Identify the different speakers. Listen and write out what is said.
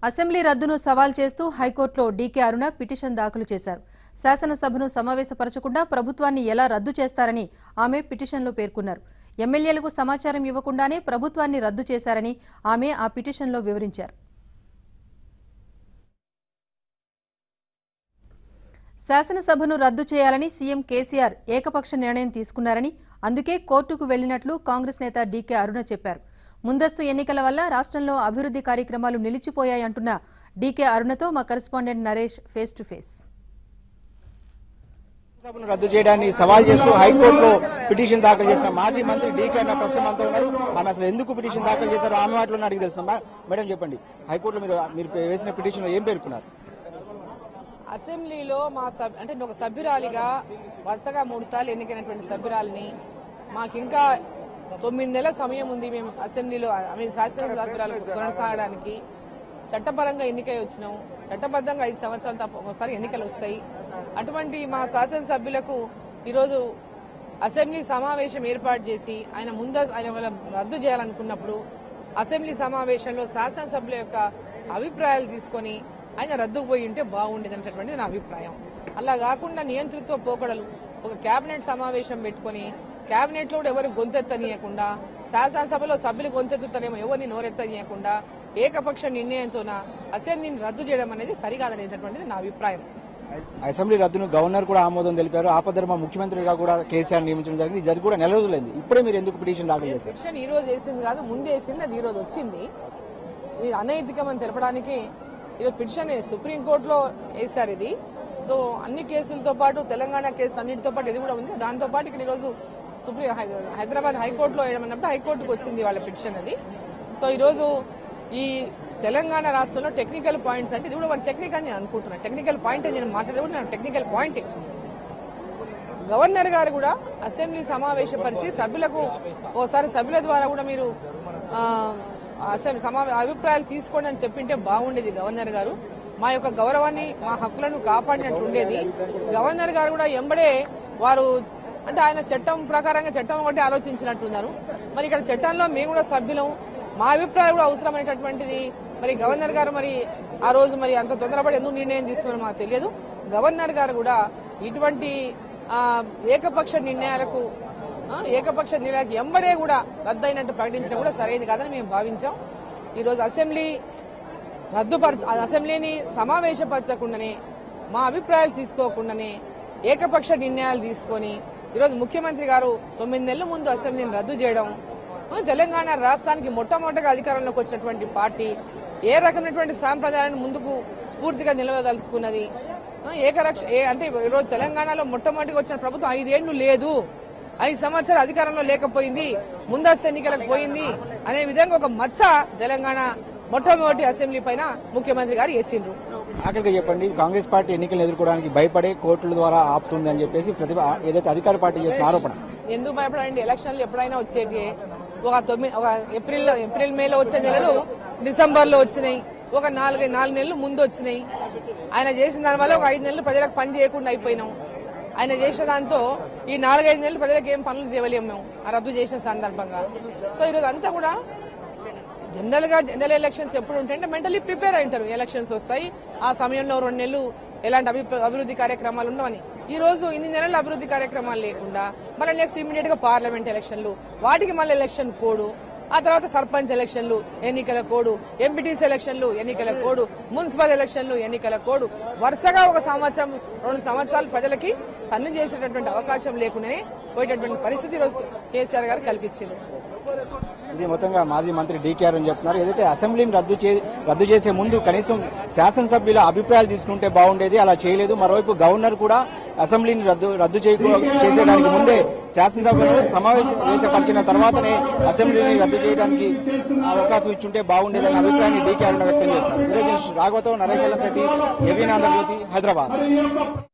Speaker 1: assembly రద్దును సవాల్ చేస్తూ హైకోర్టులో డీకే అరుణ పిటిషన్ దాఖలు చేశారు శాసనసభను సమావేశపరచకుండా ప్రభుత్వాన్ని ఎలా రద్దు చేస్తారని ఆమె పిటిషన్లో పేర్కొన్నారు ఎమ్మెల్యేలకు సమాచారం ఇవ్వకుండానే ప్రభుత్వాన్ని రద్దు చేశారని ఆమె ఆ పిటిషన్లో వివరించారు శాసనసభను రద్దు చేయాలని సీఎం కేసీఆర్ ఏకపక్ష నిర్ణయం తీసుకున్నారని అందుకే కోర్టుకు వెళ్లినట్లు కాంగ్రెస్ నేత డీకే అరుణ చెప్పారు ముందస్తు ఎన్నికల వల్ల రాష్ట్రంలో అభివృద్ధి కార్యక్రమాలు నిలిచిపోయాయంటున్న డీకే అరుణతో మా correspondent Naresh face to face
Speaker 2: సభను రద్దు చేయడాన్ని సవాల్ చేస్తూ హైకోర్టులో పిటిషన్ దాఖలు చేసిన మాజీ మంత్రి డీకే అన్న ప్రస్తుతం అంతా ఉన్నారు ఆమె అసలు ఎందుకు పిటిషన్ దాఖలు చేశారో ఆమె మాటలో అడిగి తెలుస్తున్నా మేడం చెప్పండి హైకోర్టులో మీరు మీరు వేసిన పిటిషన్ ఏం పేర్కొన్నారు
Speaker 3: అసెంబ్లీలో మా సభ్ అంటే నేను ఒక సభ్యురాలిగా వరుసగా మూడు సార్లు ఎన్నికైనటువంటి సభ్యురాలిని మాకు ఇంకా తొమ్మిది నెలల సమయం ఉంది మేము అసెంబ్లీలో మేము శాసన సభ్యురాలు కొనసాగడానికి చట్టపరంగా ఎన్నికై వచ్చినాం చట్టబద్ధంగా ఐదు సంవత్సరాలు తప్ప ఒకసారి ఎన్నికలు వస్తాయి అటువంటి మా శాసనసభ్యులకు ఈరోజు అసెంబ్లీ సమావేశం ఏర్పాటు చేసి ఆయన ముంద ఆయన వాళ్ళ రద్దు చేయాలనుకున్నప్పుడు అసెంబ్లీ సమావేశంలో శాసనసభ్యుల యొక్క అభిప్రాయాలు తీసుకొని ఆయన రద్దుకు పోయి ఉంటే బాగుండేది అనేటటువంటి నా అభిప్రాయం అలా కాకుండా నియంతృత్వ పోకడలు ఒక కేబినెట్ సమావేశం పెట్టుకొని కేబినెట్ లో కూడా ఎవరు గొంతెత్తనీయకుండా శాసనసభలో సభ్యులు గొంతెత్తుతారేమో ఎవరిని నోరెత్తనీయకుండా ఏకపక్ష నిర్ణయంతోన అసెంబ్లీని రద్దు చేయడం అనేది సరికాదనేటటువంటిది నా అభిప్రాయం
Speaker 2: అసెంబ్లీ రద్దును గవర్నర్ కూడా ఆమోదం తెలిపారు ఆపధర్మ ముఖ్యమంత్రిగా కూడా కేసీఆర్ నియమించడం జరిగింది ఇది జరిగి కూడా నెల రోజులైంది ఇప్పుడే మీరు ఎందుకు పిటిషన్ దాఖలు చేశారు
Speaker 3: సెక్షన్ ఈ రోజు వేసింది కాదు ముందే వేసింది అది ఈ రోజు వచ్చింది ఇది అనైతికమని తెలపడానికి ఈరోజు పిటిషన్ సుప్రీంకోర్టులో వేశారు ఇది సో అన్ని కేసులతో పాటు తెలంగాణ కేసు అన్నిటితో పాటు ఇది కూడా ఉంది దాంతో పాటు ఇక్కడ ఈరోజు సుప్రీం హై- హైదరాబాద్ హైకోర్టులో వేయమన్నప్పుడు హైకోర్టుకు వచ్చింది వాళ్ళ పిటిషన్ అది సో ఈరోజు ఈ తెలంగాణ రాష్ట్రంలో టెక్నికల్ పాయింట్స్ అంటే ఇది కూడా వన్ టెక్నికల్ అని నేను అనుకుంటున్నాను టెక్నికల్ పాయింట్ అని నేను మాట్లాడేది కూడా నాకు టెక్నికల్ పాయింటే గవర్నర్ గారు కూడా అసెంబ్లీ సమావేశపరిచి సభ్యులకు ఓసారి సభ్యుల ద్వారా కూడా మీరు ఆ, అసెంబ్లీ సమావే అభిప్రాయాలు తీసుకోండి అని చెప్పింటే బాగుండేది గవర్నర్ గారు మా యొక్క గౌరవాన్ని మా హక్కులను కాపాడినట్టు ఉండేది గవర్నర్ గారు కూడా ఎంబడే వారు అంటే ఆయన చట్టం ప్రకారంగా చట్టం ఒకటి ఆలోచించినట్టున్నారు మరి ఇక్కడ చట్టంలో మేము కూడా సభ్యులం మా అభిప్రాయం కూడా అవసరమైనటువంటిది మరి గవర్నర్ గారు మరి ఆ రోజు మరి అంత తొందరపడి ఎందుకు నిర్ణయం తీసుకున్నారో మాకు తెలియదు గవర్నర్ గారు కూడా ఇటువంటి ఆ, ఏకపక్ష నిర్ణయాలకు ఆ, ఏకపక్ష నిర్ణయాలకు ఎంబడే కూడా రద్దయినట్టు ప్రకటించడం కూడా సరైనది కాదని మేము భావించాం ఈరోజు అసెంబ్లీ రద్దుపరచ అసెంబ్లీని సమావేశపరచకుండానే మా అభిప్రాయాలు తీసుకోకుండానే ఏకపక్ష నిర్ణయాలు తీసుకొని ఈరోజు ముఖ్యమంత్రి గారు తొమ్మిది నెలల ముందు అసెంబ్లీని రద్దు చేయడం ఆ, తెలంగాణ రాష్ట్రానికి మొట్టమొదటిగా అధికారంలోకి వచ్చినటువంటి పార్టీ ఏ రకమైనటువంటి సాంప్రదాయాలను ముందుకు స్ఫూర్తిగా నిలవదలుచుకున్నది ఆ, ఏకరక్ష ఏ అంటే ఈరోజు తెలంగాణలో మొట్టమొదటిగా వచ్చిన ప్రభుత్వం ఐదేళ్లు లేదు ఐదు సంవత్సరాలు అధికారంలో లేకపోయింది ముందస్తు ఎన్నికలకు పోయింది అనే విధంగా ఒక మచ్చ తెలంగాణ మొట్టమొదటి అసెంబ్లీ పైన ముఖ్యమంత్రి గారు వేసిండ్రు
Speaker 2: ఆఖరిగా చెప్పండి కాంగ్రెస్ పార్టీ ఎన్నికలను ఎదుర్కోవడానికి భయపడే కోర్టుల ద్వారా ఆపుతుంది అని చెప్పేసి ప్రతిభ ఏదైతే అధికార పార్టీ చేసిన ఆరోపణ
Speaker 3: ఎందుకు భయపడండి ఎలక్షన్లు ఎప్పుడైనా వచ్చేటి ఒక తొమ్మిది ఒక ఏప్రిల్ ఏప్రిల్ మేలో వచ్చే నెలలు డిసెంబర్ లో వచ్చినాయి ఒక నాలుగు నాలుగు నెలలు ముందు వచ్చినాయి ఆయన చేసిన దాని వల్ల ఒక ఐదు నెలలు ప్రజలకు పని చేయకుండా అయిపోయినాం ఆయన చేసిన దాంతో ఈ నాలుగైదు నెలలు ప్రజలకు ఏం పనులు చేయలేము మేము ఆ రద్దు చేసిన సందర్భంగా సో ఈరోజు అంతా కూడా జనరల్ గా జనరల్ ఎలక్షన్స్ ఎప్పుడు ఉంటాయంటే మెంటలీ ప్రిపేర్ అయింటారు ఎలక్షన్స్ వస్తాయి ఆ సమయంలో రెండు నెలలు ఎలాంటి అభి- అభివృద్ధి కార్యక్రమాలు ఉండవని ఈ రోజు ఇన్ని నెలల అభివృద్ధి కార్యక్రమాలు లేకుండా మళ్ళీ నెక్స్ట్ ఇమీడియట్ గా పార్లమెంట్ ఎలక్షన్లు వాటికి మళ్ళీ ఎలక్షన్ కోడ్ ఆ తర్వాత సర్పంచ్ ఎలక్షన్లు ఎన్నికల కోడ్ ఎంపీటీసీ ఎలక్షన్లు ఎన్నికల కోడ్ మున్సిపల్ ఎలక్షన్లు ఎన్నికల కోడ్ వరుసగా ఒక సంవత్సరం రెండు సంవత్సరాలు ప్రజలకి పన్ను చేసేటటువంటి అవకాశం లేకుండానే పోయేటటువంటి పరిస్థితి ఈ రోజు కేసీఆర్ గారు కల్పించారు
Speaker 2: ఇది మొత్తంగా మాజీ మంత్రి డీకేఆర్ అని చెప్తున్నారు ఏదైతే అసెంబ్లీని రద్దు చే రద్దు చేసే ముందు కనీసం శాసనసభ్యుల అభిప్రాయాలు తీసుకుంటే బాగుండేది అలా చేయలేదు మరోవైపు గవర్నర్ కూడా అసెంబ్లీని రద్దు రద్దు చేయకు చేసేయడానికి ముందే శాసనసభను సమావేశపరిచిన తర్వాతనే అసెంబ్లీని రద్దు చేయడానికి అవకాశం ఇచ్చుంటే బాగుండేదనే అభిప్రాయాన్ని డీకేఆర్ వ్యక్తం చేస్తున్నారు వీడియో జర్నలిస్ట్ రాఘవతో నరేష్ శెట్టి ఏబీ ఆంధ్రజ్యోతి హైదరాబాద్